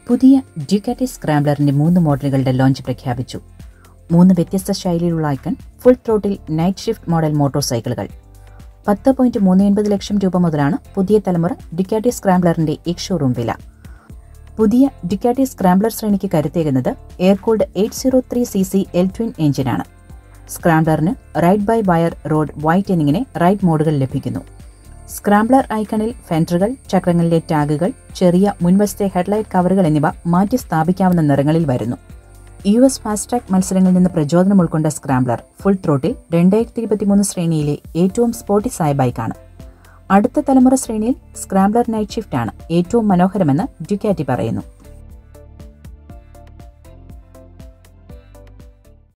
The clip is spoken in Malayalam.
പുതിയ ഡ്യൂക്കാറ്റി സ്ക്രാംബ്ലറിന്റെ മൂന്ന് മോഡലുകളുടെ ലോഞ്ച് പ്രഖ്യാപിച്ചു മൂന്ന് വ്യത്യസ്ത ശൈലിയിലുള്ള icon full throttle night shift model motor സൈക്കിളുകൾ പത്ത് പോയിന്റ് മൂന്ന് എൺപത് ലക്ഷം രൂപ മുതലാണ് പുതിയ തലമുറ ഡ്യുക്കാറ്റി സ്ക്രാംബ്ലറിന്റെ എക് ഷോറൂം വില പുതിയ ഡ്യുക്കാറ്റി സ്ക്രാംബ്ലർ ശ്രേണിക്ക് കരുത്തേകുന്നത് air cooled eight zero three C C L twin എഞ്ചിനാണ് സ്ക്രാംബ്ലറിന് ride by wire road wet എന്നിങ്ങനെ റൈഡ് മോഡുകൾ ലഭിക്കുന്നു സ്ക്രാംബ്ലർ ഐക്കണിൽ ഫെൻഡറുകൾ ചക്രങ്ങളിലെ ടാഗുകൾ ചെറിയ മുൻവശത്തെ ഹെഡ്ലൈറ്റ് കവറുകൾ എന്നിവ മാറ്റി സ്ഥാപിക്കാവുന്ന നിറങ്ങളിൽ വരുന്നു യു എസ് ഫാസ്ട്രാക്ക് മത്സരങ്ങളിൽ നിന്ന് പ്രചോദനം ഉൾക്കൊണ്ട സ്ക്രാംബ്ലർ ഫുൾ ത്രോട്ടിൽ രണ്ടായിരത്തി ഇരുപത്തിമൂന്ന് ശ്രേണിയിലെ ഏറ്റവും സ്പോർട്ടിസായ ബൈക്കാണ് അടുത്ത തലമുറ ശ്രേണിയിൽ സ്ക്രാംബ്ലർ നൈറ്റ് ഷിഫ്റ്റ് ആണ് ഏറ്റവും മനോഹരമെന്ന് ഡ്യുക്കാറ്റി പറയുന്നു